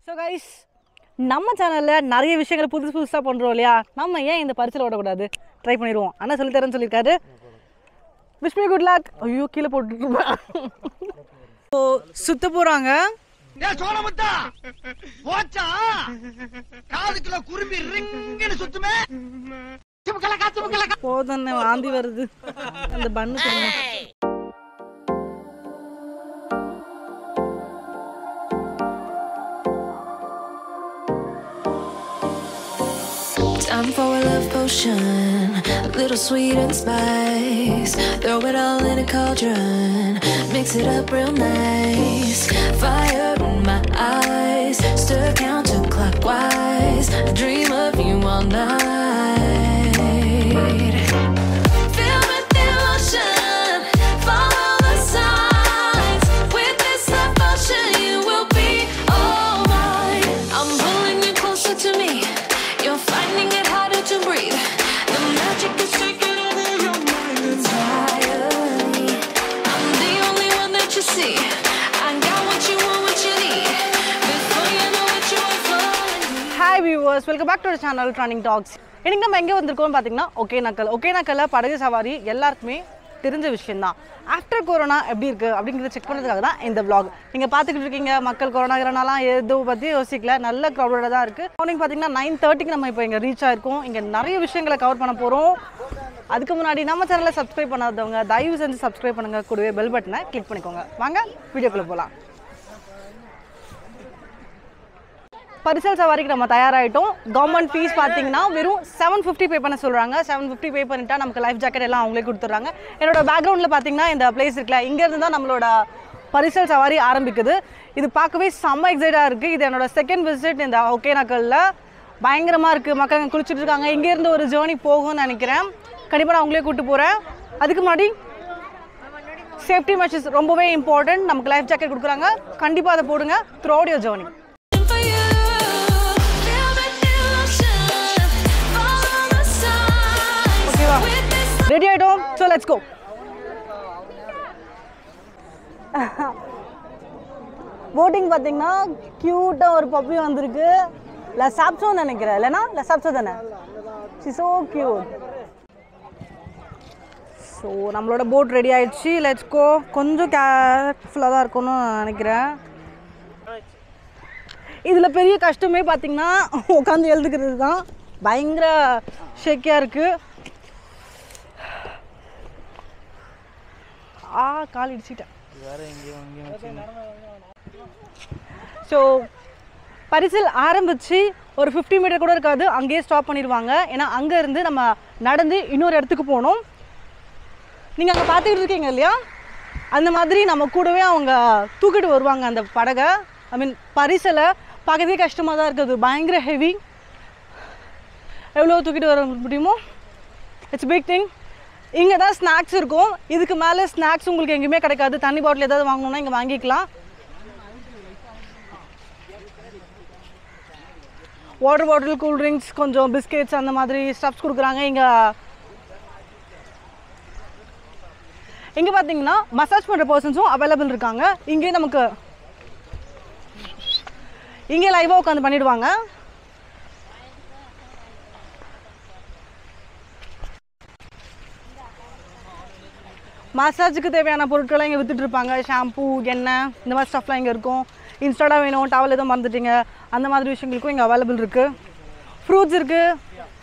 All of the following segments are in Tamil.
ஸோ கைஸ் நம்ம சேனலில் நிறைய விஷயங்கள் புதுசு புதுசாக பண்ணுறோம் இல்லையா நம்ம ஏன் இந்த பரிசில் ஓடக்கூடாது ட்ரை பண்ணிடுவோம் அண்ணா சொல்லி தரேன்னு சொல்லியிருக்காரு விஷ்மி குட் லக் ஐயோ கீழே போட்டுருப்பேன் ஸோ சுத்த போகிறாங்க ஏன் சோழமுத்தா போச்சா காதுக்குள்ள குரும்பி ரிங்குன்னு சுத்துமே சிமுக்கலக்கா சிமுக்கலக்கா போதும் வாந்தி வருது அந்த பண்ணு கொடுங்க Time for a love potion, a little sweet and spice. Throw it all in a cauldron, mix it up real nice. Fire in my eyes, stir counterclockwise. I dream of you all night. Filled with emotion, follow the signs. With this devotion, you will be all mine. I'm pulling you closer to me. You're finding it harder to breathe. The magic is taking over your mind entirely. I'm the only one that you see. I got what you want, what you need. Before you know it, you are falling. Hi viewers welcome back to channel training talks இன்னைக்கு நம்ம எங்கே வந்திருக்கோம்னு பார்த்தீங்கன்னா ஒகேனக்கல் ஒகேனக்கல்ல படகு சவாரி எல்லாருக்குமே தெரிஞ்ச விஷயம்தான் ஆஃப்டர் கொரோனா எப்படி இருக்குது அப்படிங்கிறத செக் பண்ணுறதுக்காக தான் இந்த vlog நீங்கள் பார்த்துக்கிட்டு இருக்கீங்க மக்கள் கொரோனாங்கிறனாலாம் எதுவும் பற்றி யோசிக்கல நல்ல க்ரௌடோட தான் இருக்குது மார்னிங் பார்த்தீங்கன்னா நைன் தேர்ட்டிக்கு நம்ம இப்போ இங்கே ரீச் ஆயிருக்கோம் இங்கே நிறைய விஷயங்களை கவர் பண்ண போகிறோம் அதுக்கு முன்னாடி நம்ம சேனலை சப்ஸ்கிரைப் பண்ணாதவங்க தயவு செஞ்சு சப்ஸ்கிரைப் பண்ணுங்க கூடவே பெல் பட்டனை கிளிக் பண்ணிக்கோங்க வாங்க வீடியோக்குள்ளே போகலாம் பரிசல் சவாரிக்கு நம்ம தயாராகிட்டோம் கவர்மெண்ட் ஃபீஸ் பார்த்தீங்கன்னா வெறும் செவன் ஃபிஃப்டி பே பண்ண சொல்கிறாங்க செவன் ஃபிஃப்டி பே பண்ணிட்டா நமக்கு லைஃப் ஜாக்கெட் எல்லாம் அவங்களே கொடுத்துட்றாங்க என்னோட பேக்ரவுண்டில் பார்த்தீங்கன்னா இந்த பிளேஸ் இருக்குல்ல இங்கேருந்து தான் நம்மளோட பரிசல் சவாரி ஆரம்பிக்குது இது பார்க்கவே செம்ம எக்ஸைட்டாக இருக்குது இது என்னோட செகண்ட் விசிட் இந்த ஒகேனக்கல்ல பயங்கரமாக இருக்குது மக்கள் அங்க குளிச்சுட்டு இருக்காங்க இங்கேருந்து ஒரு ஜேர்னி போகும்னு நினைக்கிறேன் கண்டிப்பாக நான் உங்களே கூப்பிட்டு போகிறேன் அதுக்கு முன்னாடி சேஃப்டி மெஷர்ஸ் ரொம்பவே இம்பார்ட்டன்ட் நமக்கு லைஃப் ஜாக்கெட் கொடுக்குறாங்க கண்டிப்பாக அதை போடுங்க throughout your journey For you, feel the emotion, follow the signs. ஓகேவா With this ரெடி ஆகிட்டோம் ஸோ லெட்ஸ் கோ போட்டிங் பார்த்தீங்கன்னா க்யூட்டாக ஒரு பப்பி வந்திருக்கு லசாப்ஸும் நினைக்கிறேன் இல்லைனா லசாப்ஸோ தானே சி ஸோ க்யூட் ஸோ நம்மளோட போட் ரெடி ஆயிடுச்சு லெட்ஸ் கோ கொஞ்சம் கேர்ஃபுல்லாக தான் இருக்கும்னு நினைக்கிறேன் இதில் பெரிய கஷ்டமே பார்த்தீங்கன்னா உட்காந்து எழுதுக்கிறது தான் பயங்கர ஷேக்கியாக இருக்குது ஆ கால் இடிச்சிட்டேன் ஸோ பரிசில் ஆரம்பித்து ஒரு ஃபிஃப்டி மீட்டர் கூட இருக்காது அங்கேயே ஸ்டாப் பண்ணிடுவாங்க ஏன்னா அங்கே இருந்து நம்ம நடந்து இன்னொரு இடத்துக்கு போகணும் நீங்கள் அங்கே பார்த்துக்கிட்டு இருக்கீங்க இல்லையா அந்த மாதிரி நம்ம கூடவே அவங்க தூக்கிட்டு வருவாங்க அந்த படகை ஐ மீன் பரிசலை பார்க்கவே கஷ்டமாக தான் இருக்குது பயங்கர ஹெவி எவ்வளோ தூக்கிட்டு வர முடியுமோ இட்ஸ் பிக் திங் இங்கே தான் ஸ்நாக்ஸ் இருக்கும் இதுக்கு மேலே ஸ்நாக்ஸ் உங்களுக்கு எங்கேயுமே கிடைக்காது தண்ணி பாட்டில் ஏதாவது வாங்கணும்னா இங்கே வாங்கிக்கலாம் வாட்டர் பாட்டில் கூல் ட்ரிங்க்ஸ் கொஞ்சம் பிஸ்கெட்ஸ் அந்த மாதிரி ஸ்டப்ஸ் கொடுக்குறாங்க இங்கே இங்கே பார்த்தீங்கன்னா மசாஜ் பண்ணுற பர்சன்ஸும் அவைலபிள் இருக்காங்க இங்கே நமக்கு இங்கே லைவாக உட்காந்து பண்ணிடுவாங்க மசாஜுக்கு தேவையான பொருட்களை இங்கே வித்துட்டு இருப்பாங்க ஷாம்பூ எண்ணெய் இந்த மாதிரி ஸ்டஃப்லாம் இங்கே இருக்கும் இன்ஸ்டாலாக வேணும் டவல் எதுவும் மறந்துட்டீங்க அந்த மாதிரி விஷயங்களுக்கும் இங்கே அவைலபிள் இருக்குது ஃப்ரூட்ஸ் இருக்குது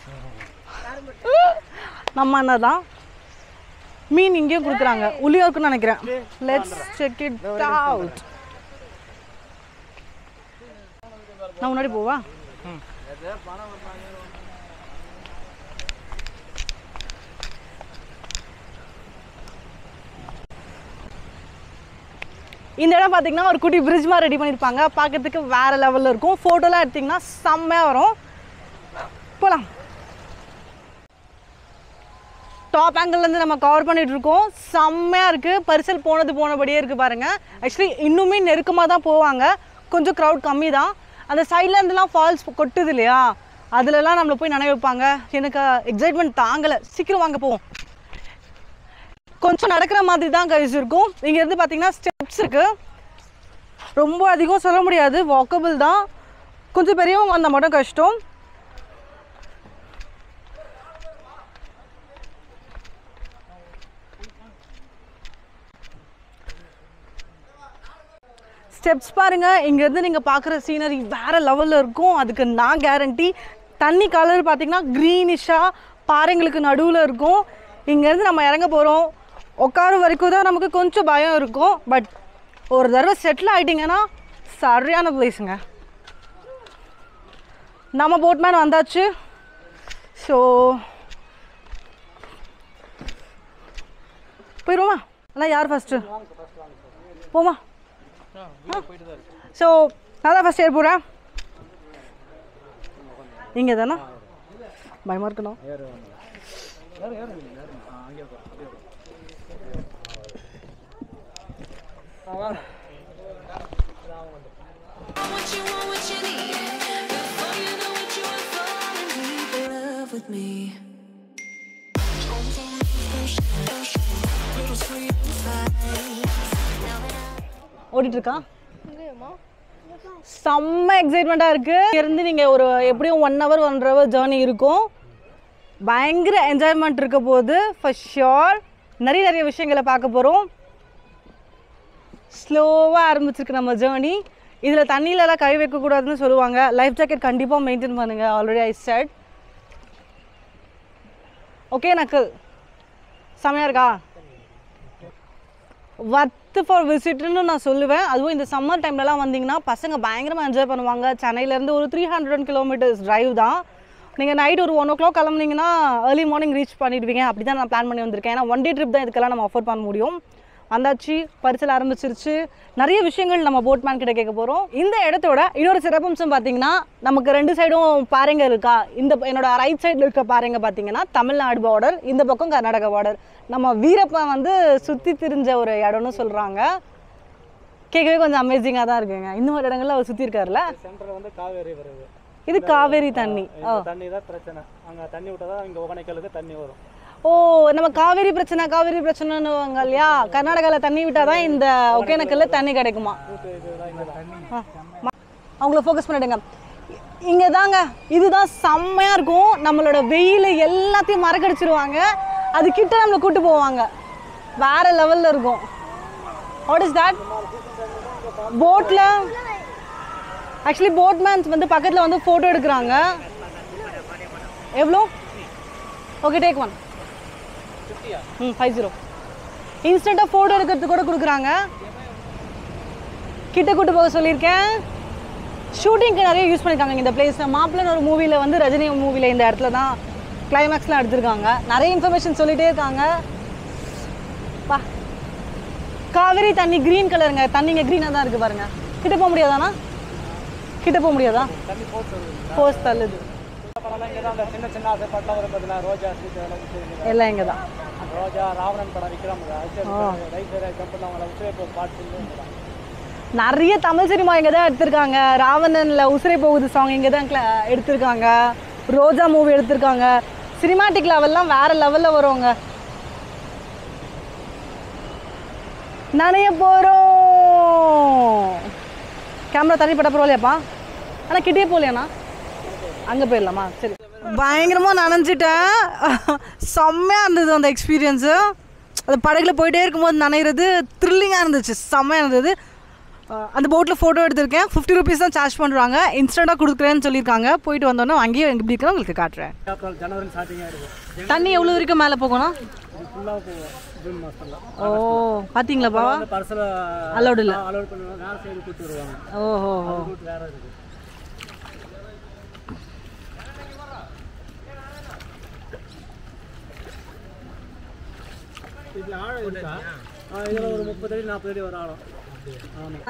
நம்ம அண்ணன் தான் மீன் இங்கேயும் கொடுக்குறாங்க உள்ளியும் இருக்குன்னு நினைக்கிறேன் லெட்ஸ் செக் இட் அவுட் நான் முன்னாடி போவா இந்த இடம் பார்த்தீங்கன்னா ஒரு குட்டி பிரிட்ஜ் மாதிரி ரெடி பண்ணியிருப்பாங்க பார்க்கறதுக்கு வேற லெவலில் இருக்கும் ஃபோட்டோலாம் எடுத்திங்கன்னா செம்மையாக வரும் போகலாம் டாப் ஆங்கிள்லேருந்து நம்ம கவர் பண்ணிட்டு இருக்கோம் செம்மையாக இருக்குது பரிசல் போனது போனபடியே இருக்குது பாருங்கள் ஆக்சுவலி இன்னுமே நெருக்கமாக தான் போவாங்க கொஞ்சம் க்ரௌட் கம்மி தான் அந்த சைட்ல இருந்துலாம் ஃபால்ஸ் கொட்டுது இல்லையா அதுலலாம் நம்மளை போய் நினைவு வைப்பாங்க எனக்கு எக்ஸைட்மெண்ட் தாங்கலை சீக்கிரம் வாங்க போவோம் கொஞ்சம் நடக்கிற மாதிரி தான் கைஸ் இருக்கும் இங்கேருந்து பார்த்தீங்கன்னா ஸ்டெப்ஸ் இருக்குது ரொம்ப அதிகம் சொல்ல முடியாது வாக்கபிள் தான் கொஞ்சம் பெரியவங்க வந்தால் மட்டும் கஷ்டம் ஸ்டெப்ஸ் பாருங்க இங்கேருந்து நீங்கள் பார்க்குற சீனரி வேற லெவலில் இருக்கும் அதுக்கு நான் கேரண்டி தண்ணி கலர் பார்த்தீங்கன்னா க்ரீனிஷாக பாறைங்களுக்கு நடுவில் இருக்கும் இங்கேருந்து நம்ம இறங்க போகிறோம் உட்கார வரைக்கும் தான் நமக்கு கொஞ்சம் பயம் இருக்கும் பட் ஒரு தடவை செட்டில் ஆகிட்டிங்கன்னா சரியான பிளேஸுங்க நம்ம போட்மேன் வந்தாச்சு ஸோ போயிடுவோமா அண்ணா யார் ஃபஸ்ட்டு போமா ஸோ நான் தான் ஃபஸ்ட் ஏர் போகிறேன் இங்கே தானே பயமாக இருக்கணும் What you want, what you need. Before you know what you are falling deep in love with me. ஓடிட்டு இருக்கா செம்ம எக்ஸைட்மெண்ட்டாக இருக்குது இருந்து நீங்கள் ஒரு எப்படியும் ஒன் ஹவர் ஒன்றரை ஹவர் ஜேர்னி இருக்கும் பயங்கர என்ஜாய்மெண்ட் இருக்க போகுது ஃபார் ஷியோர் நிறைய நிறைய விஷயங்களை பார்க்க போகிறோம் ஸ்லோவாக ஆரம்பிச்சிருக்கு நம்ம ஜேர்னி இதில் தண்ணியிலலாம் கை வைக்கக்கூடாதுன்னு சொல்லுவாங்க லைஃப் ஜாக்கெட் கண்டிப்பாக மெயின்டைன் பண்ணுங்கள் ஆல்ரெடி ஐ செட் ஓகே நக்கல் செமையாக இருக்கா வர்த்து ஃபார் விசிட்னு நான் சொல்லுவேன் அதுவும் இந்த சம்மர் டைம்லலாம் வந்தீங்கன்னா பசங்க பயங்கரமாக என்ஜாய் பண்ணுவாங்க சென்னையிலேருந்து ஒரு த்ரீ ஹண்ட்ரட் கிலோமீட்டர்ஸ் டிரைவ் தான் நீங்கள் நைட் ஒரு ஒன் ஓ கிளாக் கிளம்புனீங்கன்னா ஏர்லி மார்னிங் ரீச் பண்ணிடுவீங்க அப்படி தான் நான் பிளான் பண்ணி வந்திருக்கேன் ஏன்னா ஒன் டே ட்ரிப் தான் இதுக்கெல்லாம் நம்ம ஆஃபர் பண்ண முடியும் வந்தாச்சு பரிசல் ஆரம்பிச்சிருச்சு நிறைய விஷயங்கள் நம்ம போட்மேன் கிட்ட கேட்க போகிறோம் இந்த இடத்தோட இன்னொரு சிறப்பம்சம் பார்த்தீங்கன்னா நமக்கு ரெண்டு சைடும் பாறைங்க இருக்கா இந்த என்னோட ரைட் சைடில் இருக்க பாறைங்க பார்த்தீங்கன்னா தமிழ்நாடு பார்டர் இந்த பக்கம் கர்நாடகா பார்டர் நம்ம வீரப்பன் வந்து சுற்றி திரிஞ்ச ஒரு இடம்னு சொல்கிறாங்க கேட்கவே கொஞ்சம் அமேசிங்காக தான் இருக்குங்க இந்த மாதிரி இடங்கள்ல அவர் சுற்றி இருக்காருல்ல சென்டர் வந்து காவேரி வருது இது காவேரி தண்ணி ஓ இந்த தண்ணி தான் பிரச்சனை அங்க தண்ணி விட்டா தான் இங்க ஒகனைக்கலுக்கு தண்ணி வரும் ஓ நம்ம காவேரி பிரச்சனை காவேரி பிரச்சனைன்னுவாங்க இல்லையா கர்நாடகாவில் தண்ணி விட்டால் தான் இந்த ஒகேனக்கல்ல தண்ணி கிடைக்குமா இதுதான் இங்க தான் ஆ, ம- அவங்கள ஃபோக்கஸ் பண்ணிடுங்க இங்கே தாங்க இதுதான் செம்மையாக இருக்கும் நம்மளோட வெயில் எல்லாத்தையும் மறக்கடிச்சிருவாங்க அது கிட்ட நம்மளை கூட்டு போவாங்க வேற லெவலில் இருக்கும் வாட் இஸ் தட் போட்டில் ஆக்சுவலி போட்மேன்ஸ் வந்து பக்கத்தில் வந்து ஃபோட்டோ எடுக்கிறாங்க எவ்வளோ okay take one hmm five zero இன்ஸ்டண்ட்டாக ஃபோட்டோ எடுக்கிறதுக்கு கூட கொடுக்குறாங்க கிட்ட கூட்டு போக சொல்லியிருக்கேன் ஷூட்டிங்க்கு நிறைய யூஸ் பண்ணியிருக்காங்க இந்த பிளேஸ் மாப்பிள்ளன்னு ஒரு மூவியில் வந்து ரஜினி மூவியில் இந்த இடத்துல தான் கிளைமேக்ஸ்லாம் எடுத்திருக்காங்க நிறைய இன்ஃபர்மேஷன் சொல்லிகிட்டே இருக்காங்க பா காவேரி தண்ணி க்ரீன் கலருங்க தண்ணிங்க க்ரீனாக தான் இருக்குது பாருங்க கிட்ட போக முடியாதாண்ணா கிட்ட போக முடியாதா தண்ணி போட்டு வருது போஸ்ட் தள்ளுது படம்லாம் இங்கே தான் அந்த சின்ன சின்ன ஆசை படம் வரும் பார்த்தீங்களா ரோஜா ஸ்வீட் அதெல்லாம் விற்கிறது எல்லாம் இங்கே தான் ரோஜா ராவணன் படம் விற்கிறாங்க ரைட் சைடு கம்பெனி அவங்கள உச்சிலே போய் பாட்டு இங்கே தான் நிறைய தமிழ் சினிமா இங்கே தான் எடுத்திருக்காங்க ராவணனில் உசிரை போகுது சாங் இங்கே தான் cla- எடுத்திருக்காங்க ரோஜா மூவி எடுத்திருக்காங்க சினிமாட்டிக் லெவல்லாம் வேற லெவலில் வருவாங்க நனைய போகிறோம் கேமரா தண்ணி பட பரவாயில்லையாப்பா ஆனால் கிட்டே போகலையாண்ணா அங்கே போயிடலாமா சரி பயங்கரமாக நனைஞ்சிட்டேன் செம்மையாக இருந்தது அந்த எக்ஸ்பீரியன்ஸு அது படகுல போயிட்டே இருக்கும்போது நனைகிறது த்ரில்லிங்காக இருந்துச்சு செம்மையாக இருந்தது அஹ் அந்த போட்டில் ஃபோட்டோ எடுத்திருக்கேன் ஃபிஃப்டி ருபீஸ் தான் சார்ஜ் பண்ணுறாங்க இன்ஸ்டண்ட்டாக கொடுக்குறேன்னு சொல்லியிருக்காங்க போயிட்டு வந்தோன்னே அங்கேயே எப்படி இருக்குன்னு உங்களுக்கு காட்டுறேன் ஏப்ரல் ஜனவரி ஸ்டார்டிங்காக இருக்கும் தண்ணி எவ்வளோ வரைக்கும் மேலே போகணும் இது ஃபுல்லாக போகும் ஜூன் மாதத்தில் ஓ பார்த்தீங்களாப்பா வந்து பர்சல் Allowed இல்ல. அலோட் பண்ணுவாங்க வேறு சைடு கூட்டு வருவாங்க ஓஹோ கூட்டு வேறு இருக்குது இதில் ஆழம் இருக்கா ஆ இதில் ஒரு முப்பது அடி நாற்பது அடி ஒரு ஆழம் ஆமாம்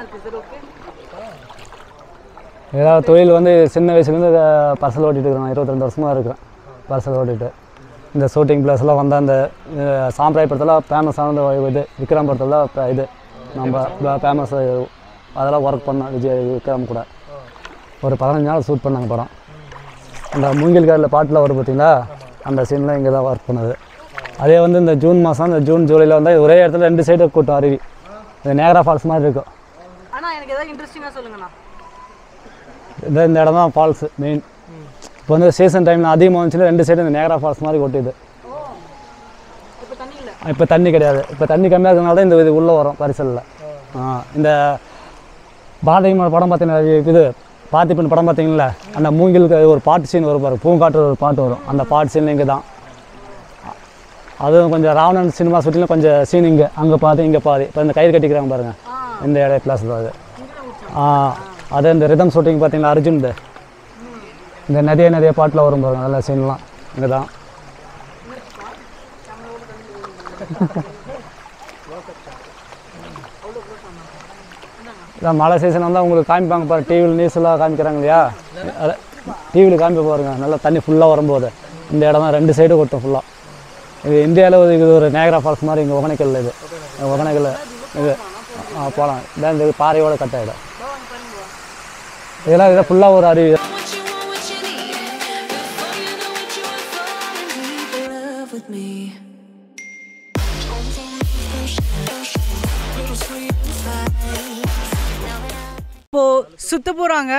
ஏதாவது தொழில் வந்து சின்ன வயசுலேருந்து பர்சல் ஓட்டிகிட்டு இருக்கிறோம் இருபத்திரெண்டு வருஷமாக இருக்கிறேன் பர்சல் ஓட்டிட்டு இந்த ஷூட்டிங் பிளேஸ்லாம் வந்தால் அந்த அஹ், சாம்பிராய் படத்தில் ஃபேமஸான இது விக்ரம் படத்தில் ப- இது நம்ம ஃபேமஸ் அதெல்லாம் ஒர்க் பண்ணோம் விஜய் விக்ரம் கூட ஒரு பதினஞ்சு நாள் ஷூட் பண்ணாங்க படம் அந்த மூங்கில் காரில் பாட்டில் வரும் பார்த்தீங்களா அந்த சீன்லாம் இங்கே தான் ஒர்க் பண்ணது அதே வந்து இந்த ஜூன் மாதம் இந்த ஜூன் ஜூலையில் வந்து ஒரே இடத்துல ரெண்டு சைடு கூட்டம் அருவி இது நேகரா ஃபால்ஸ் மாதிரி இருக்கும் ஆனால் எனக்கு ஏதாவது இன்ட்ரெஸ்டிங்காக சொல்லுங்கண்ணா இந்த இந்த இடம் தான் ஃபால்ஸு மெயின் இப்போ வந்து சீசன் டைமில் அதிகமாக வந்துச்சுன்னா ரெண்டு சைடு இந்த நேகரா ஃபால்ஸ் மாதிரி கொட்டுது இப்போ தண்ணி கிடையாது இப்போ தண்ணி கம்மியாக இருக்கிறதுனால தான் இந்த இது உள்ளே வரும் பரிசலில் இந்த பாரதியமான படம் பார்த்தீங்கன்னா இது பார்த்திபன் படம் பார்த்தீங்களா அந்த மூங்கிலுக்கு ஒரு பாட்டு சீன் வரும் பாரு பூங்காற்று ஒரு பாட்டு வரும் அந்த பாட்டு சீன் இங்கே தான் அதுவும் கொஞ்சம் ராவணன் சினிமா சுற்றிலும் கொஞ்சம் சீன் இங்கே அங்கே பாதி இங்கே பாதி இப்போ இந்த கயிறு கட்டிக்கிறாங்க பாருங்க இந்த இடம் பிளஸில் அது ஆ அது இந்த ரிதம் ஷூட்டிங் பார்த்தீங்களா அர்ஜுன் இந்த நிறைய நிறைய பாட்டில் வரும் பாருங்க நல்ல சீன்லாம் இங்கே தான் இதான் மழை சீசன் வந்தால் உங்களுக்கு காமிப்பாங்க பாரு டிவியில் நியூஸ்லாம் காமிக்கிறாங்க இல்லையா டிவியில் காமிப்ப பாருங்க நல்லா தண்ணி ஃபுல்லாக வரும்போது இந்த இடம் தான் ரெண்டு சைடு கொட்டும் ஃபுல்லாக இது இந்தியாவில் இது ஒரு நேகரா ஃபால்ஸ் மாதிரி இங்கே ஒகனைக்கல் இது ஒகனைக்கல் இது ஆ போகலாம் இதான் இந்த பாறையோட கட்ட இடம் இதெல்லாம் இதை ஃபுல்லாக ஒரு அருவி What you want, what you need. Before you know what you want, fall in deep love with me. இப்போ சுத்த போறாங்க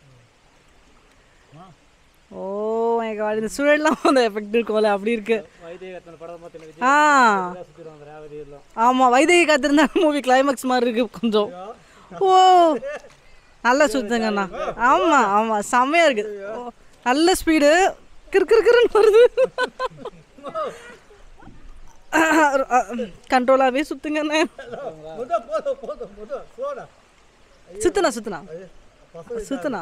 ஓ மை காட் இந்த சுழல்லாம் அந்த எஃபெக்ட் இருக்கும்ல அப்படி இருக்கு ஆ ஆமா வைதேகி காத்திருந்தா மூவி கிளைமேக்ஸ் மாதிரி இருக்கு கொஞ்சம் ஓ நல்லா சுத்துங்கண்ணா ஆமா ஆமா செம்மையா இருக்கு ஓ, நல்ல ஸ்பீடு கிறு கிறு கிறுன்னு வருது கண்ட்ரோலாகவே சுத்துங்கண்ணே சுத்துனா சுத்துனா சுத்துனா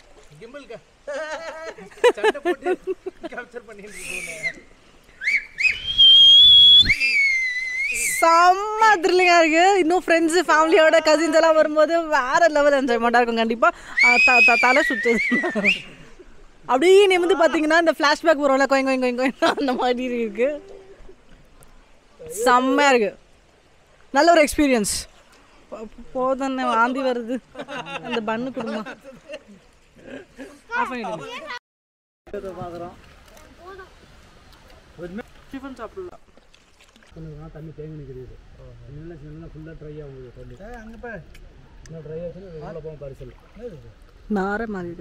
செம்ம த்ரில்லிங்காக இருக்கு இன்னும் ஃப்ரெண்ட்ஸு ஃபேமிலியோட கசின்ஸ் எல்லாம் வரும்போது வேற லெவல் என்ஜாய்மெண்ட்டாக இருக்கும் கண்டிப்பாக தலை சுற்றுது அப்படியே நிமிந்து பார்த்தீங்கன்னா இந்த ஃப்ளாஷ்பேக் வரும்ல கோயங்க கோயங்க கோயங்க அந்த மாதிரி இருக்கு செம்மையாக இருக்கு நல்ல ஒரு எக்ஸ்பீரியன்ஸ் போதும் வாந்தி வருது அந்த பண்ணு கொடுமா ஆஃப் பண்ணிடுங்க டிஃபன் சாப்பிடலாம் தண்ணி தேங்கி நிற்கிறது சின்ன சின்ன ஃபுல்லாக ட்ரை ஆகுது தண்ணி அங்கே போய் ட்ரை ஆச்சுன்னா உள்ள போகும் பரிசல் நார மாறிடு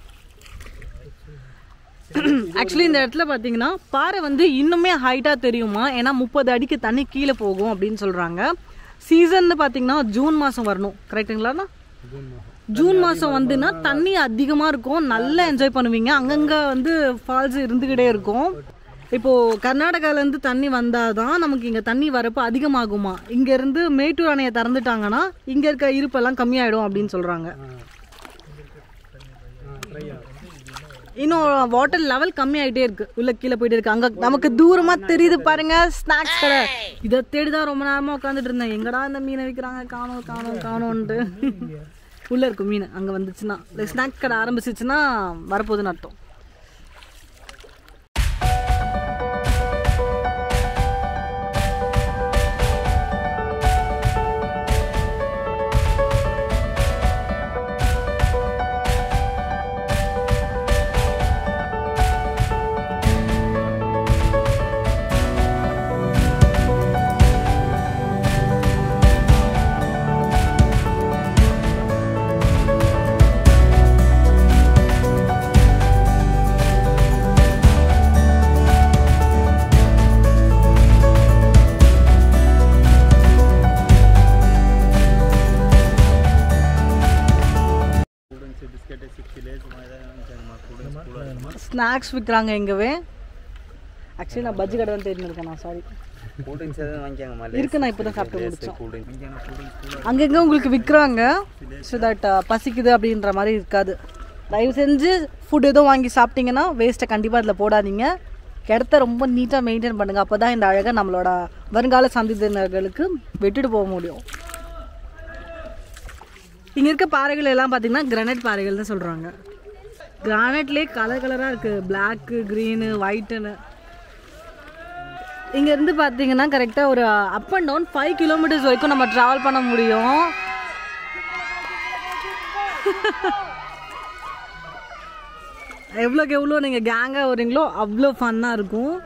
ஆக்சுவலி இந்த இடத்துல பார்த்தீங்கன்னா பாறை வந்து இன்னுமே ஹைட்டாக தெரியுமா ஏன்னா முப்பது அடிக்கு தண்ணி கீழே போகும் அப்படின்னு சொல்கிறாங்க சீசன்னு பார்த்தீங்கன்னா ஜூன் மாதம் வரணும் கரெக்டுங்களாண்ணா ஜூன் மாதம் வந்துன்னா தண்ணி அதிகமாக இருக்கும் நல்லா என்ஜாய் பண்ணுவீங்க அங்கங்கே வந்து ஃபால்ஸ் இருந்துக்கிட்டே இருக்கும் இப்போது கர்நாடகாலேருந்து தண்ணி வந்தால் தான் நமக்கு இங்கே தண்ணி வரப்போ அதிகமாகுமா இங்கேருந்து மேட்டூர் அணையை திறந்துட்டாங்கன்னா இங்கே இருக்க இருப்பெல்லாம் கம்மியாயிடும் அப்படின்னு சொல்கிறாங்க இன்னும் வாட்டர் லெவல் கம்மி ஆயிட்டே இருக்கு உள்ள கீழே போயிட்டே இருக்கு அங்க நமக்கு தூரமா தெரியுது பாருங்க ஸ்நாக்ஸ் கடை இதை தேடி தான் ரொம்ப நேரமா உட்காந்துட்டு இருந்தேன் எங்கடா இந்த மீனை விற்கிறாங்க காணோம் காணோம் காணோன்ட்டு உள்ள இருக்கும் மீன் அங்க வந்துச்சுன்னா ஸ்நாக்ஸ் கடை ஆரம்பிச்சிச்சுன்னா வரப்போகுதுன்னு அர்த்தம் ஸ்நாக்ஸ் விற்கிறாங்க எங்கவே ஆக்சுவலி நான் பஜ்ஜி கடை தான் தேடின்னு இருக்கேன் நான் சாரி கூல் ட்ரிங்க்ஸ் எதுவும் வாங்கிக்கோங்க இருக்கு நான் இப்போ தான் சாப்பிட்டு முடிச்சோம் கூல் ட்ரிங்க்ஸ் அங்கங்கே உங்களுக்கு விற்கிறாங்க ஸோ தட் பசிக்குது அப்படின்ற மாதிரி இருக்காது தயவு செஞ்சு ஃபுட் எதுவும் வாங்கி சாப்பிட்டீங்கன்னா வேஸ்ட்டை கண்டிப்பாக அதில் போடாதீங்க இடத்த ரொம்ப நீட்டாக மெயின்டைன் பண்ணுங்கள் அப்போ தான் இந்த அழகை நம்மளோட வருங்கால சந்ததியினர்களுக்கு விட்டுட்டு போக முடியும் இங்கே இருக்க பாறைகள் எல்லாம் பார்த்தீங்கன்னா கிரானைட் பாறைகள் தான் சொல்கிறாங்க கிரானைட்லேயே கலர் கலராக இருக்குது பிளாக்கு க்ரீனு ஒயிட்டுன்னு இங்கேருந்து பார்த்தீங்கன்னா கரெக்டாக ஒரு up and down five kilometres வரைக்கும் நம்ம ட்ராவல் பண்ண முடியும் எவ்வளோக்கு எவ்வளோ நீங்கள் கேங்காக வரீங்களோ அவ்வளோ ஃபன்னாக இருக்கும்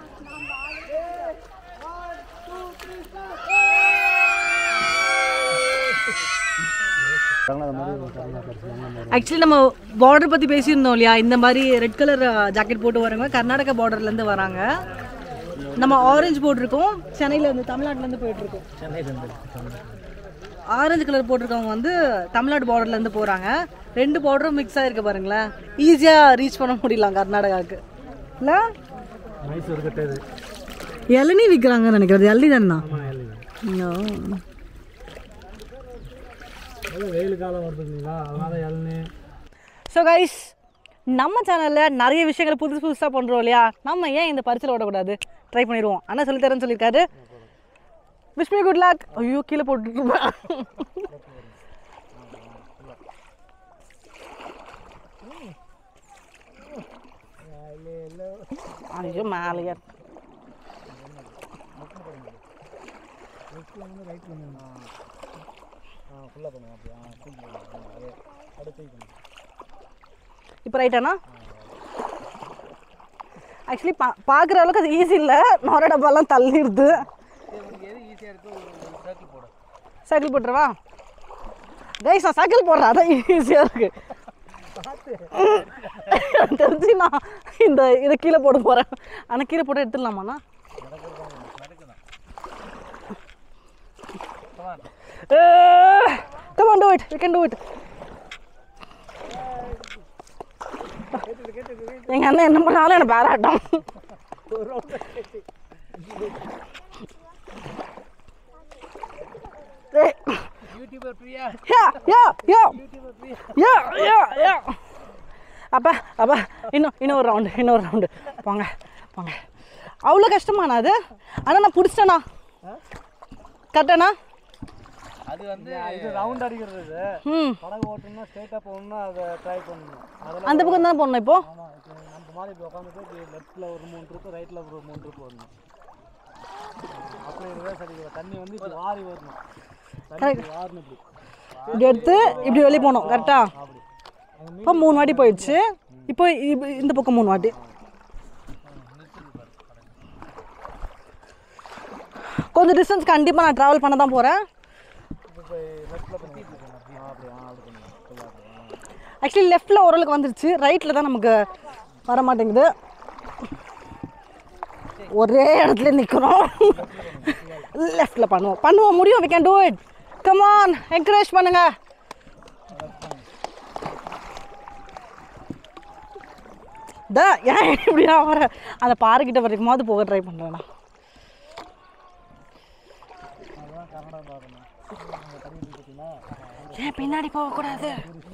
ஆக்சுவலி நம்ம பார்டர் பற்றி பேசியிருந்தோம் இல்லையா இந்த மாதிரி ரெட் கலர் ஜாக்கெட் போட்டு வரவங்க கர்நாடகா பார்டர்லேருந்து வராங்க நம்ம ஆரஞ்சு போட்டிருக்கோம் சென்னையில் இருந்து தமிழ்நாட்டிலேருந்து போயிட்டுருக்கோம் ஆரஞ்சு கலர் போட்டிருக்கவங்க வந்து தமிழ்நாடு பார்டர்லேருந்து போகிறாங்க ரெண்டு பார்டரும் மிக்ஸ் ஆகிருக்கு பாருங்களேன் ஈஸியாக ரீச் பண்ண முடியலாம் கர்நாடகாவுக்கு இல்லை மைசூர் கட்டு இது இளநீ விற்கிறாங்கன்னு நினைக்கிறது இளநீ தானே வெயில் காலம் வருதுங்களா அதனால இளநீ ஸோ கைஸ் நம்ம சேனலில் நிறைய விஷயங்கள் புதுசு புதுசாக பண்ணுறோம் இல்லையா நம்ம ஏன் இந்த பரிசில் ஓடக்கூடாது ட்ரை பண்ணிடுவோம் அண்ணா சொல்லி தரேன்னு சொல்லியிருக்காரு விஷ் மீ குட் லாக் ஐயோ கீழே போட்டுருப்பேன் ஐயோ மேலேயே இருக்கு. இப்போ ரைட்டாண்ணா ஆக்சுவலி பா பார்க்குற அளவுக்கு அது ஈஸி இல்லை நொர டப்பாலாம் தள்ளிடுது சைக்கிள் போட்டுருவா கைஸ் நான் சைக்கிள் போடுறேன் அதான் ஈஸியாக இருக்கு எனக்கு தெரிஞ்சு நான் இந்த இதை கீழே போட போகிறேன் ஆனால் கீழே போட்டு எடுத்துடலாமாண்ணா Come on, do it. We can do it. எங்க அண்ணன் என்ன பண்ணாலும் எனக்கு பாராட்டம் ஏய். Yeah, yeah, yeah. Yeah, yeah, yeah. அப்பா அப்பா இன்னும் இன்னொரு ரவுண்டு இன்னொரு ரவுண்டு போங்க போங்க அவ்வளோ கஷ்டமாண்ணா அது ஆனால் நான் பிடிச்சிட்டேண்ணா கரெக்டாண்ணா அது வந்து இது ரவுண்ட் அடிக்கிறது இது ம் படகு ஓட்டணும்னா ஸ்ட்ரைட்டாக போகணும்னா அதை ட்ரை பண்ணணும் அதெல்லாம் அந்த பக்கம் தானே போடணும் இப்போ ஆமாம் இப்போ நம்ம மாதிரி இப்போ உட்காந்துட்டு இப்படி லெஃப்ட்டில் ஒரு மூணு ட்ரிப்பு ரைட்டில் ஒரு மூணு ட்ரிப் வரணும் அப்படி ரிவர்ஸ் அடிக்கிற தண்ணி வந்து இப்படி வாரி வரணும் தண்ணி இப்படி வாரணும் இப்படி இப்படி எடுத்து இப்படி வெளியே போகணும் கரெக்டா இப்போ மூணு வாட்டி போயிடுச்சு இப்போ இ- இந்த பக்கம் மூணு வாட்டி கொஞ்சம் டிஸ்டன்ஸ் கண்டிப்பாக நான் ட்ராவல் பண்ண தான் போகிறேன் ஆக்சுவலி லெஃப்ட்டில் ஓரளவுக்கு வந்துருச்சு ரைட்டில் தான் நமக்கு வர மாட்டேங்குது ஒரே இடத்துல நிற்கிறோம் லெஃப்ட்டில் பண்ணுவோம் பண்ணுவோம் முடியும் we can do it come on encourage பண்ணுங்க தா ஏன் இப்படியா வர அந்த பாறைக்கிட்ட வரைக்குமாவது போக ட்ரை பண்ணுறேண்ணா ஏன் பின்னாடி போகக்கூடாது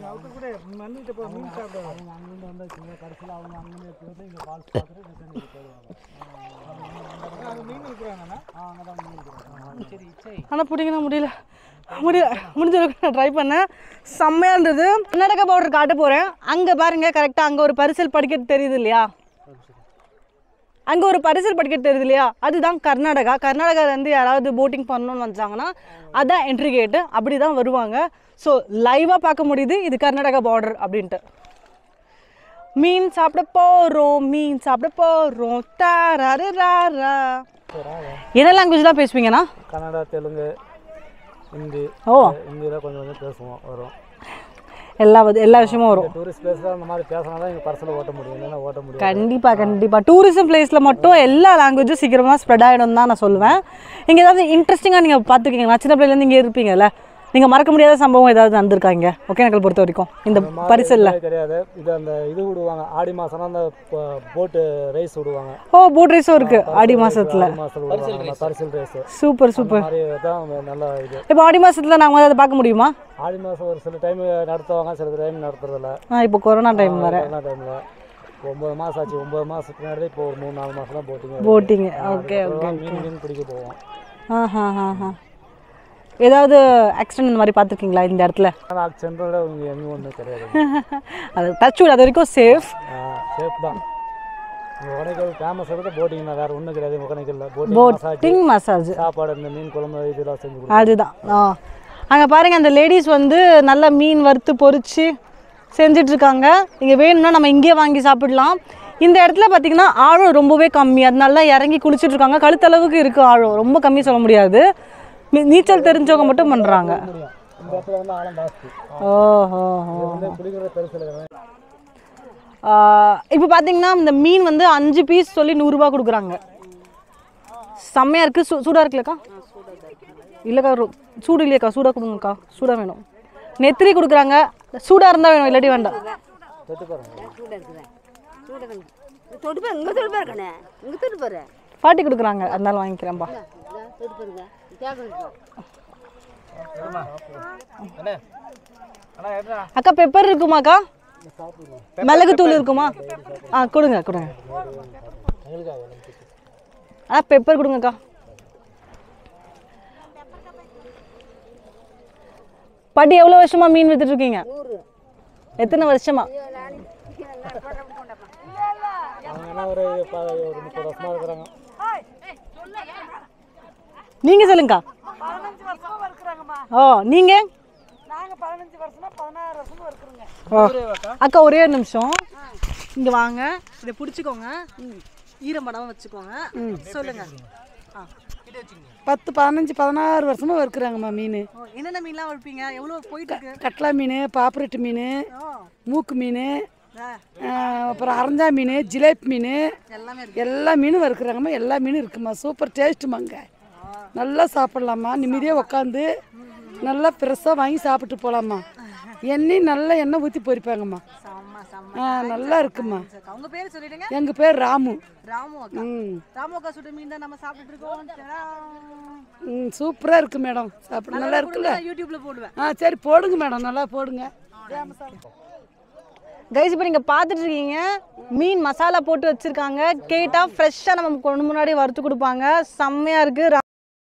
ஆனால் பிடிக்கணும் முடியல முடியல முடிஞ்ச அளவுக்கு நான் ட்ரை பண்ணேன் செம்மையாக இருந்தது கர்நாடகா பவுடர் காட்ட போகிறேன் அங்கே பாருங்க கரெக்டாக அங்கே ஒரு பரிசல் படிக்கட்டு தெரியுது இல்லையா அங்கே ஒரு பரிசல் படிக்கட்டு தெரியுது இல்லையா அதுதான் கர்நாடகா கர்நாடகாலேருந்து யாராவது போட்டிங் பண்ணணும்னு வந்தாங்கன்னா அதான் என்ட்ரி கேட்டு அப்படி தான் வருவாங்க ஸோ லைவாக பார்க்க முடியுது இது கர்நாடகா பார்டர் அப்படின்ட்டு மீன் சாப்பிட போகிறோம் மீன் சாப்பிட போகிறோம் தாராரு ராரா என்ன லாங்குவேஜ் தான் பேசுவீங்கண்ணா கன்னடா தெலுங்கு ஹிந்தி ஓ ஹிந்தியில் கொஞ்சம் கொஞ்சம் பேசுவோம் வரும் எல்லா வது- எல்லா விஷயமும் வரும் டூரிஸ்ட் பிளேஸில் அந்த மாதிரி பேசினா தான் எங்கள் பர்சனில் ஓட்ட முடியும் இல்லைன்னா ஓட்ட முடியும் கண்டிப்பா கண்டிப்பா டூரிசம் பிளேஸில் மட்டும் எல்லா லாங்குவேஜும் சீக்கிரமாக ஸ்ப்ரெட் ஆகிடும் தான் நான் சொல்லுவேன் இங்கே ஏதாவது இன்ட்ரெஸ்டிங்காக நீங்கள் பார்த்துருக்கீங்களா சின்ன பிள்ளைலேருந்து இங்கே இருப்பீங்கல்ல நீங்கள் மறக்க முடியாத சம்பவம் ஏதாவது நடந்திருக்காங்க ஒகேனக்கல் பொறுத்த வரைக்கும் இந்த பரிசல்ல இது கிடையாது இது அந்த இது விடுவாங்க ஆடி மாதம்னா அந்த போட்டு ரேஸ் விடுவாங்க ஓ போட் ரேஸும் இருக்கு ஆடி மாசத்துல ஆடி மாதத்தில் விடுவாங்க பரிசல் ரேஸ் சூப்பர் சூப்பர் மாதிரி தான் நல்ல இது இப்போ ஆடி மாசத்துல நாங்கள் அதை பார்க்க முடியுமா ஆடி மாதம் ஒரு சில டைம் நடத்துவாங்க சில டைம் நடத்துறதில்ல ஆ இப்போ கொரோனா டைம் வர கொரோனா டைமில் ஒம்பது மாதம் ஆச்சு ஒம்பது மாதத்துக்கு முன்னாடி இப்போ ஒரு மூணு நாலு மாதம் தான் போட்டிங்க போட்டிங் ஓகே ஓகே மீன் மீன் பிடிக்க போவோம் ஆஹா ஆஹா ஏதாவது ஆக்சிடென்ட் இந்த மாதிரி பார்த்துருக்கீங்களா இந்த இடத்துல ஆனால் சென்ட்ரலில் இங்கே எங்கேயும் ஒன்றும் கிடையாது அது டச் அது வரைக்கும் சேஃப் சேஃப் தான் இங்கே ஒகனைக்கல் ஃபேமஸ் விட போட்டிங் தான் வேறு ஒன்றும் கிடையாது ஒகனைக்கல்ல போட்டிங் மசாஜ் போட்டிங் மசாஜ் சாப்பாடு இந்த மீன் குழம்பு இதெல்லாம் செஞ்சு கொடுப்போம் அதுதான் ஆ அங்கே பாருங்கள் அந்த லேடிஸ் வந்து நல்லா மீன் வறுத்து பொரிச்சு செஞ்சிட்ருக்காங்க இங்கே வேணும்னா நம்ம இங்கேயே வாங்கி சாப்பிடலாம் இந்த இடத்துல பார்த்தீங்கன்னா ஆழம் ரொம்பவே கம்மி அதனால தான் இறங்கி குளிச்சுட்டு இருக்காங்க கழுத்தளவுக்கு இருக்குது ஆழம் ரொம்ப கம்மி சொல்ல முடியாது நீ- நீச்சல் தெரிஞ்சவங்க மட்டும் பண்ணுறாங்க இந்த இடத்துல வந்து ஆழம் ஜாஸ்தி ஓஹோ இது வந்து குளிக்கிற பெருசு இல்லை இப்போ பார்த்தீங்கன்னா இந்த மீன் வந்து அஞ்சு பீஸ் சொல்லி நூறுரூபா கொடுக்குறாங்க செம்மையாக இருக்குது சூ சூடாக இருக்குல்லக்கா இல்லைக்கா ரொ- சூடு இல்லையாக்கா சூடாக கொடுங்கக்கா சூடாக வேணும் நெத்திரி கொடுக்குறாங்க சூடாக இருந்தால் வேணும் இல்லாட்டி வேண்டாம் தொட்டு பாருங்க தொட்டு பாரு இங்கே தொட்டு பாரு கண்ணே இங்கே தொட்டு பாரு பாட்டி கொடுக்குறாங்க அதனால வாங்கிக்கிறேன்ப்பா தொட்டு பாருங்க கேட்குறது அண்ணே அண்ணா என்ன அக்கா பெப்பர் இருக்குமாக்கா மிளகுத்தூள் இருக்குமா ஆ கொடுங்க கொடுங்க ஆ பெப்பர் கொடுங்கக்கா பாட்டி எவ்வளோ வருஷமா மீன் வித்துட்டு இருக்கீங்க எத்தனை வருஷமா அவங்க என்ன ஒரு ப- ஒரு முப்பது வருஷமா இருக்கிறாங்க நீங்க சொல்லுங்கக்கா ஓ நீங்க ஓ. அக்கா ஒரே ஒரு நிமிஷம் இங்க வாங்க இதை பிடிச்சிக்கோங்க ஈரம் படாம வச்சுக்கோங்க சொல்லுங்க ஆ. பத்து பதினஞ்சு பதினாறு வருஷமாக வறுக்குறாங்கம்மா மீன் ஓ, என்னென்ன மீன்லாம் வளர்ப்பீங்க எவ்வளோ போயிட்டு இருக்கு கட்லா மீன் பாப்புரெட்டு மீன் ஓ, மூக்கு மீன் ஆ, அப்புறம் அரஞ்சா மீன் ஜிலேபி மீன் எல்லாமே இருக்கு எல்லா மீனும் வறுக்குறாங்கம்மா எல்லா மீனும் இருக்குமா சூப்பர் டேஸ்ட்டுமாங்க நல்லா சாப்பிட்லாம்மா நிம்மதியாக உட்காந்து நல்லா ஃப்ரெஷ்ஷாக வாங்கி சாப்பிட்டு போகலாம்மா எண்ணெய் நல்லா எண்ணெய் ஊற்றி பொரிப்பாங்கம்மா செம்ம செம்ம ஆ நல்லா இருக்குமா அக்கா, உங்க பேர் சொல்லிடுங்க எங்கள் பேர் ராமு ராமு அக்கா ம் ராமு அக்கா சுட்ட மீன் தான் நம்ம சாப்பிட்டுட்டு இருக்கோம் தடா. ம் சூப்பராக இருக்கு மேடம் சாப்பிட நல்லா இருக்குல்ல நான் யூடியூப்ல போடுவேன் ஆ சரி போடுங்க மேடம் நல்லா போடுங்க கைஸ் இப்போ நீங்கள் பார்த்துட்டு இருக்கீங்க மீன் மசாலா போட்டு வச்சுருக்காங்க கேட்டால் ஃப்ரெஷ்ஷாக நம்ம கொண்டு முன்னாடி வறுத்து கொடுப்பாங்க செம்மையாக இருக்குது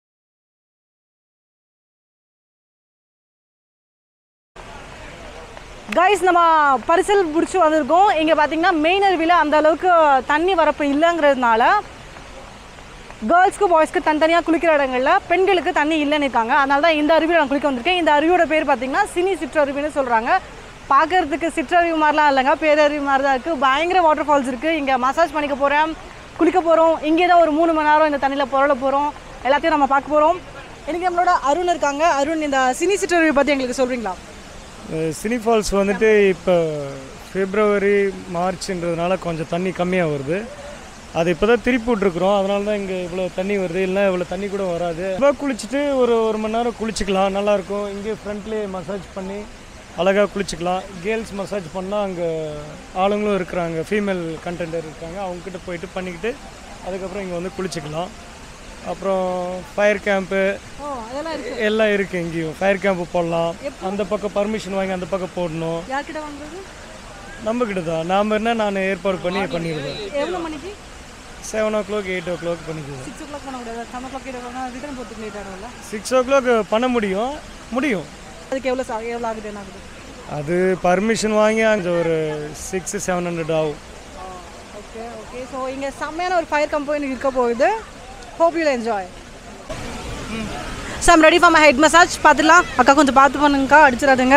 கைஸ் நம்ம பரிசல் பிடிச்சி வந்திருக்கோம் இங்கே பார்த்தீங்கன்னா மெயின் அருவியில் அந்த அளவுக்கு தண்ணி வரப்பு இல்லைங்கிறதுனால கேர்ள்ஸ்க்கு பாய்ஸ்க்கு தனித்தனியாக குளிக்கிற இடங்கள்ல பெண்களுக்கு தண்ணி இல்லைன்னு இருக்காங்க அதனால தான் இந்த அருவியில் நான் குளிக்க வந்திருக்கேன் இந்த அருவியோட பேர் பார்த்தீங்கன்னா சினி சிற்றருவின்னு சொல்கிறாங்க பார்க்கறதுக்கு சிற்றருவி மாதிரிலாம் இல்லைங்க பேரருவி மாதிரி தான் இருக்குது பயங்கர வாட்டர் ஃபால்ஸ் இருக்குது இங்கே மசாஜ் பண்ணிக்க போகிறேன் குளிக்க போகிறோம் இங்கே தான் ஒரு மூணு மணி நேரம் இந்த தண்ணியில் புரள போகிறோம் எல்லாத்தையும் நம்ம பார்க்க போகிறோம் எனக்கு நம்மளோட அருண் இருக்காங்க அருண் இந்த சினி சிற்றருவி பற்றி எங்களுக்கு சொல்கிறீங்களா சினி ஃபால்ஸ் வந்துட்டு இப்போ பிப்ரவரி மார்ச்ன்றதுனால கொஞ்சம் தண்ணி கம்மியாக வருது அது இப்போ தான் திருப்பி விட்ருக்குறோம் அதனால தான் இங்கே இவ்வளோ தண்ணி வருது இல்லைனா இவ்வளோ தண்ணி கூட வராது இப்போ குளிச்சுட்டு ஒரு ஒரு மணி நேரம் குளிச்சுக்கலாம் நல்லாயிருக்கும் இங்கே ஃப்ரண்ட்லேயே மசாஜ் பண்ணி அழகாக குளிச்சுக்கலாம் கேர்ள்ஸ் மசாஜ் பண்ணால் அங்கே ஆளுங்களும் இருக்கிறாங்க ஃபீமேல் கண்டென்டர் இருக்காங்க அவங்கக்கிட்ட போயிட்டு பண்ணிக்கிட்டு அதுக்கப்புறம் இங்கே வந்து குளிச்சுக்கலாம் அப்புறம் ஃபயர் கேம்ப்பு ஓ அதெல்லாம் இருக்குது எல்லாம் இருக்குது இங்கேயும் ஃபயர் கேம்ப் போடலாம் அந்த பக்கம் பர்மிஷன் வாங்கி அந்த பக்கம் போடணும் யார்கிட்ட வாங்குறது நம்ம கிட்ட தான் நாம் என்ன நான் ஏற்பாடு பண்ணி பண்ணிடுவேன் எவ்வளோ மணிக்கு seven o'clock eight o'clock பண்ணிக்குவேன் சிக்ஸ் ஓ கிளாக் பண்ணக்கூடாது seven o'clock eight return போகிறதுக்கு லேட் ஆகும்ல சிக்ஸ் ஓ கிளாக் பண்ண முடியும் முடியும் அதுக்கு எவ்வளோ சா எவ்வளோ ஆகுது என்ன ஆகுது அது பர்மிஷன் வாங்கி அங்கே ஒரு சிக்ஸ் செவன் ஹண்ட்ரட் ஆகும் ஓகே ஓகே ஸோ இங்கே செம்மையான ஒரு ஃபயர் கம்பெனி இருக்க போகுது hope you enjoy so I'm ready for my head massage பார்த்துலாம் அக்கா கொஞ்சம் பார்த்து பண்ணுங்கக்கா அடிச்சிடாதுங்க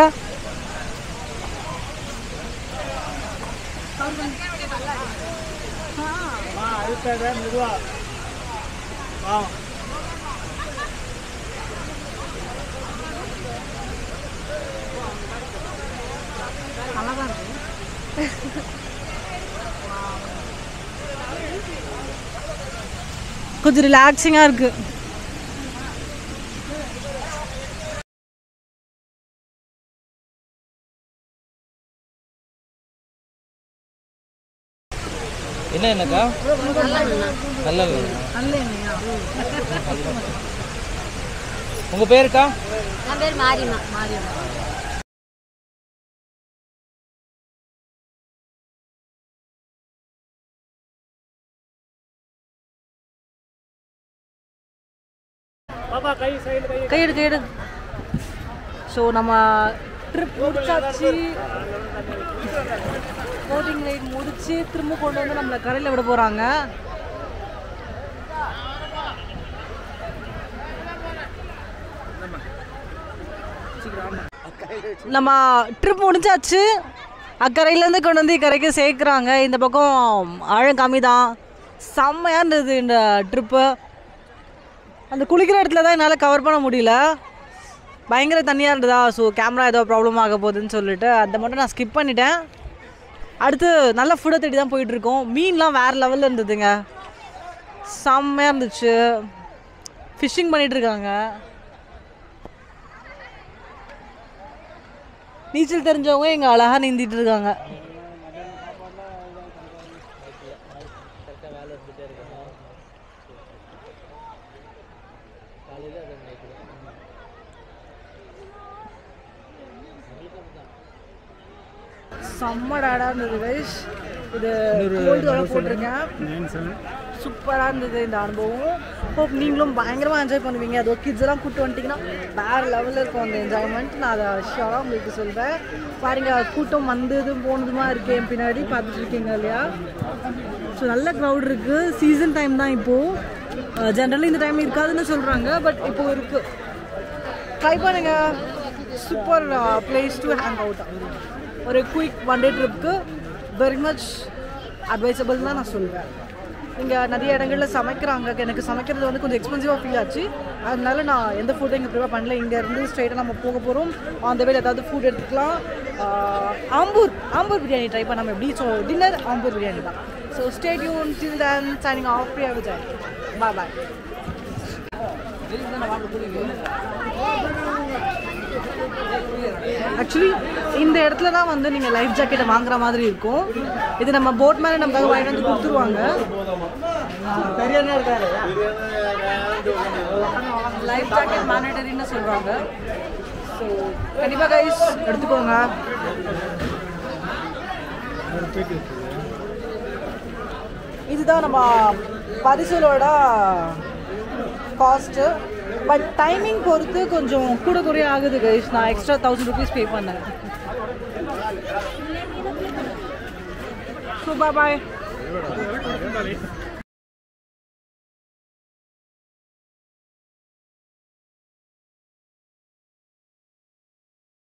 கொஞ்சம் ரிலாக்ஸிங்காக இருக்குது என்ன என்னக்கா நல்ல உங்க பேருக்கா என் பேர் மாரியம்மா மாரியம்மா கையெடு கையெடு ஸோ நம்ம ட்ரிப் முடிச்சாச்சு போட்டிங் ரைட் முடிச்சு திரும்ப கொண்டு வந்து நம்மளை கரையில் விட போகிறாங்க நம்ம ட்ரிப் முடிஞ்சாச்சு அக்கறையிலேருந்து கொண்டு வந்து இக்கரைக்கு சேர்க்குறாங்க இந்த பக்கம் ஆழம் கம்மி தான் செம்மையாக இருந்தது இந்த ட்ரிப்பு அந்த குளிக்கிற இடத்துல தான் என்னால் கவர் பண்ண முடியல பயங்கர தண்ணியாக இருந்ததா ஸோ கேமரா ஏதோ ப்ராப்ளம் ஆக போகுதுன்னு சொல்லிட்டு அதை மட்டும் நான் ஸ்கிப் பண்ணிட்டேன் அடுத்து நல்ல ஃபுட்டை தேடி தான் போயிட்டுருக்கோம் மீன்லாம் வேறு லெவலில் இருந்ததுங்க செம்மையாக இருந்துச்சு ஃபிஷ்ஷிங் பண்ணிட்டு இருக்காங்க நீச்சல் தெரிஞ்சவங்க இங்கே அழகாக நீந்திட்டு இருக்காங்க செம்ம டேடாக இருந்தது கைஸ் இது கோல்டு வர போட்டிருக்கேன் சூப்பராக இருந்தது இந்த அனுபவம் ஹோப் நீங்களும் பயங்கரமாக என்ஜாய் பண்ணுவீங்க அதோ கிட்ஸ் எல்லாம் கூப்பிட்டு வந்துட்டிங்கன்னா வேறு லெவலில் இருக்கும் அந்த என்ஜாய்மெண்ட் நான் அதை ஷியோராக உங்களுக்கு சொல்கிறேன் பாருங்க கூட்டம் வந்ததும் போனதுமா இருக்கேன் பின்னாடி பார்த்துட்டு இருக்கீங்க இல்லையா ஸோ நல்ல க்ரௌட் இருக்குது சீசன் டைம் தான் இப்போது ஜென்ரலி இந்த டைம் இருக்காதுன்னு சொல்கிறாங்க பட் இப்போ இருக்குது ட்ரை பண்ணுங்க super place to hang out ஒரு குயிக் ஒன் டே ட்ரிப்க்கு வெரி மச் அட்வைசபிள் தான் நான் சொல்லுவேன் இங்கே நிறைய இடங்களில் சமைக்கிறாங்க எனக்கு சமைக்கிறது வந்து கொஞ்சம் எக்ஸ்பென்சிவாக ஃபீல் ஆச்சு அதனால நான் எந்த ஃபுட்டும் இங்கே ப்ரிப்பேர் பண்ணல இங்கேருந்து ஸ்ட்ரைட்டாக நம்ம போக போகிறோம் அந்த வேலை ஏதாவது ஃபுட் எடுத்துக்கலாம் ஆஹ், ஆம்பூர் ஆம்பூர் பிரியாணி ட்ரை பண்ணாமல் எப்படி ஸோ டின்னர் ஆம்பூர் பிரியாணி தான் so stay tuned till then signing off Priya Vijay bye bye actually இந்த இடத்துல தான் வந்து நீங்கள் லைஃப் ஜாக்கெட்டை வாங்குற மாதிரி இருக்கும் இது நம்ம போட் மேலே நமக்காக வாங்கிட்டு வந்து கொடுத்துருவாங்க லைஃப் ஜாக்கெட் மேண்டட்டரின்னு சொல்கிறாங்க ஸோ கண்டிப்பாக கைஸ் எடுத்துக்கோங்க இதுதான் நம்ம பரிசலோட காஸ்ட்டு பட் டைமிங் பொறுத்து கொஞ்சம் கூட குறைய ஆகுது கைஸ் நான் எக்ஸ்ட்ரா தௌசண்ட் ருபீஸ் பே பண்ணேன் ஸோ பாய் பாய்